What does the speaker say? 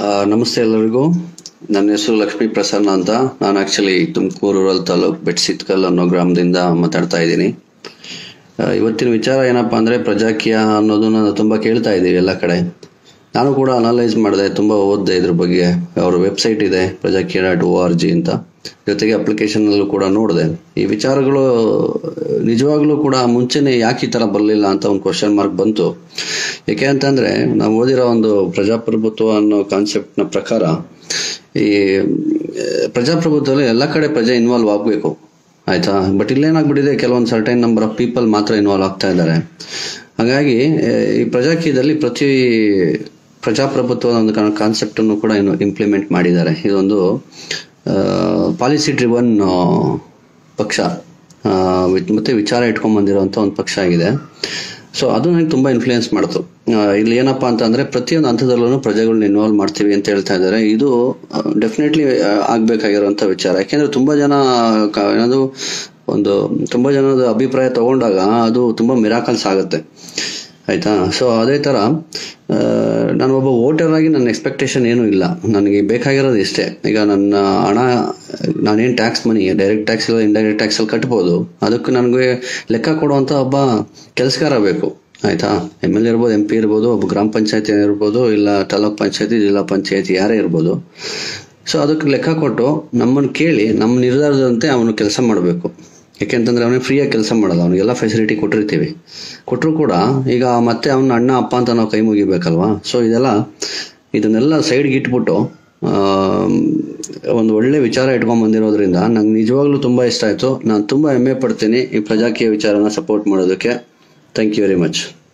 ಆ, ನಮಸ್ತೆ ಎಲ್ಲರಿಗೂ ನನ್ನ ಹೆಸರು ಲಕ್ಷ್ಮೀ ಪ್ರಸನ್ನ ಅಂತ ನಾನು ಆಕ್ಚುಲಿ ತುಮಕೂರು ರೂರಲ್ ತಾಲೂಕ್ ಬೆಟ್ಸಿತ್ಕಲ್ ಅನ್ನೋ ಗ್ರಾಮದಿಂದ ಮಾತಾಡ್ತಾ ಇದ್ದೀನಿ ಆ, ಇವತ್ತಿನ ವಿಚಾರ ಏನಪ್ಪಾ ಅಂದ್ರೆ ಪ್ರಜಾಕೀಯ ಅನ್ನೋದನ್ನ ತುಂಬಾ ಕೇಳ್ತಾ ಇದ್ದೀವಿ ಎಲ್ಲ ಕಡೆ ನಾನು ಕೂಡ ಅನಲೈಸ್ ಮಾಡಿದೆ ತುಂಬಾ ಓದಿದೆ ಇದ್ರ ಬಗ್ಗೆ ಅವ್ರ ವೆಬ್ಸೈಟ್ ಇದೆ Prajaakeeya dot O R G ಅಂತ ಜೊತೆಗೆ ಅಪ್ಲಿಕೇಶನ್ ಅಲ್ಲೂ ಕೂಡ ನೋಡಿದೆ ಈ ವಿಚಾರಗಳು ನಿಜವಾಗ್ಲೂ ಕೂಡ ಮುಂಚೆನೆ ಯಾಕೆ ಈ ತರ ಬರಲಿಲ್ಲ ಅಂತ ಒಂದು ಕ್ವಶನ್ ಮಾರ್ಕ್ ಬಂತು ಯಾಕೆ ಅಂತಂದ್ರೆ ನಾವು ಓದಿರೋ ಒಂದು ಪ್ರಜಾಪ್ರಭುತ್ವ ಅನ್ನೋ ಕಾನ್ಸೆಪ್ಟ್ ನ ಪ್ರಕಾರ ಈ ಆ, ಪ್ರಜಾಪ್ರಭುತ್ವದಲ್ಲಿ ಎಲ್ಲ ಕಡೆ ಪ್ರಜೆ ಇನ್ವಾಲ್ವ್ ಆಗಬೇಕು ಆಯ್ತಾ ಬಟ್ ಇಲ್ಲೇನಾಗ್ಬಿಟ್ಟಿದೆ ಕೆಲವೊಂದು ಸರ್ಟೈನ್ ನಂಬರ್ ಆಫ್ ಪೀಪಲ್ ಮಾತ್ರ ಇನ್ವಾಲ್ವ್ ಆಗ್ತಾ ಇದ್ದಾರೆ ಹಾಗಾಗಿ ಆ, ಈ ಪ್ರಜಾಕೀಯದಲ್ಲಿ ಪ್ರತಿ ಪ್ರಜಾಪ್ರಭುತ್ವದ ಒಂದು ಕಾನ್ಸೆಪ್ಟ್ ಅನ್ನು ಕೂಡ ಇಂಪ್ಲಿಮೆಂಟ್ ಮಾಡಿದ್ದಾರೆ ಇದೊಂದು ಪಾಲಿಸಿ ಡ್ರಿವನ್ ಪಕ್ಷ ಆ, ವಿತ್- ಮತ್ತೆ ವಿಚಾರ ಇಟ್ಕೊಂಡ್ ಬಂದಿರುವಂತ ಒಂದು ಪಕ್ಷ ಆಗಿದೆ ಸೊ ಅದು ನನಗೆ ತುಂಬಾ ಇನ್ಫ್ಲೂಯೆನ್ಸ್ ಮಾಡ್ತು ಆ, ಇಲ್ಲಿ ಏನಪ್ಪಾ ಅಂತ ಅಂದ್ರೆ ಪ್ರತಿಯೊಂದು ಹಂತದಲ್ಲೂ ಪ್ರಜೆಗಳನ್ನ ಇನ್ವಾಲ್ವ್ ಮಾಡ್ತೀವಿ ಅಂತ ಹೇಳ್ತಾ ಇದ್ದಾರೆ ಇದು ಡೆಫಿನೆಟ್ಲಿ ಆಗ್ಬೇಕಾಗಿರುವಂತ ವಿಚಾರ ಯಾಕೆಂದ್ರೆ ತುಂಬಾ ಜನ ಕ- ಏನದು ಒಂದು ತುಂಬಾ ಜನದ ಅಭಿಪ್ರಾಯ ತಗೊಂಡಾಗ ಅದು ತುಂಬಾ ಮಿರಾಕಲ್ಸ್ ಆಗುತ್ತೆ ಆಯ್ತಾ ಸೊ ಅದೇ ತರ ಆ, ನಾನು ಒಬ್ಬ ವೋಟರ್ ಆಗಿ ನನ್ನ ಎಕ್ಸ್ಪೆಕ್ಟೇಷನ್ ಏನೂ ಇಲ್ಲ ನನಗೆ ಬೇಕಾಗಿರೋದು ಇಷ್ಟೇ ಈಗ ನನ್ನ ಹಣ ನಾನೇನ್ ಟ್ಯಾಕ್ಸ್ ಮನಿ ಡೈರೆಕ್ಟ್ ಟ್ಯಾಕ್ಸ್ ಇಲ್ಲ ಇಂಡೈರೆಕ್ಟ್ ಟ್ಯಾಕ್ಸ್ ಅಲ್ಲಿ ಕಟ್ಬೋದು ಅದಕ್ಕೆ ನನಗೆ ಲೆಕ್ಕ ಕೊಡುವಂತ ಒಬ್ಬ ಕೆಲಸಗಾರ ಬೇಕು ಆಯ್ತಾ ಎಮ್ ಎಲ್ ಇರ್ಬೋದು ಎಂ ಪಿ ಇರ್ಬೋದು ಒಬ್ಬ ಗ್ರಾಮ ಪಂಚಾಯತಿ ಇರ್ಬೋದು ಇಲ್ಲ ತಾಲೂಕ್ ಪಂಚಾಯತಿ ಜಿಲ್ಲಾ ಪಂಚಾಯತಿ ಯಾರೇ ಇರ್ಬೋದು ಸೊ ಅದಕ್ಕೆ ಲೆಕ್ಕ ಕೊಟ್ಟು ನಮ್ಮನ್ನು ಕೇಳಿ ನಮ್ಮ ನಿರ್ಧಾರದಂತೆ ಅವನು ಕೆಲಸ ಮಾಡಬೇಕು ಯಾಕೆಂತಂದ್ರೆ ಅವನಿಗೆ ಫ್ರೀಯಾಗಿ ಕೆಲಸ ಮಾಡಲ್ಲ ಅವನಿಗೆಲ್ಲ ಫೆಸಿಲಿಟಿ ಕೊಟ್ಟಿರ್ತೀವಿ ಕೊಟ್ಟರು ಕೂಡ ಈಗ ಮತ್ತೆ ಅವನ ಅಣ್ಣ ಅಪ್ಪ ಅಂತ ನಾವು ಕೈ ಮುಗಿಬೇಕಲ್ವಾ ಸೊ ಇದೆಲ್ಲ ಇದನ್ನೆಲ್ಲ ಸೈಡ್ಗೆ ಇಟ್ಬಿಟ್ಟು ಆಮ್, ಒಂದು ಒಳ್ಳೆ ವಿಚಾರ ಇಟ್ಕೊಂಡ್ ಬಂದಿರೋದ್ರಿಂದ ನಂಗೆ ನಿಜವಾಗ್ಲೂ ತುಂಬಾ ಇಷ್ಟ ಆಯ್ತು ನಾನು ತುಂಬಾ ಹೆಮ್ಮೆ ಪಡ್ತೀನಿ ಈ ಪ್ರಜಾಕೀಯ ವಿಚಾರನ ಸಪೋರ್ಟ್ ಮಾಡೋದಕ್ಕೆ ಥ್ಯಾಂಕ್ ಯು ವೆರಿ ಮಚ್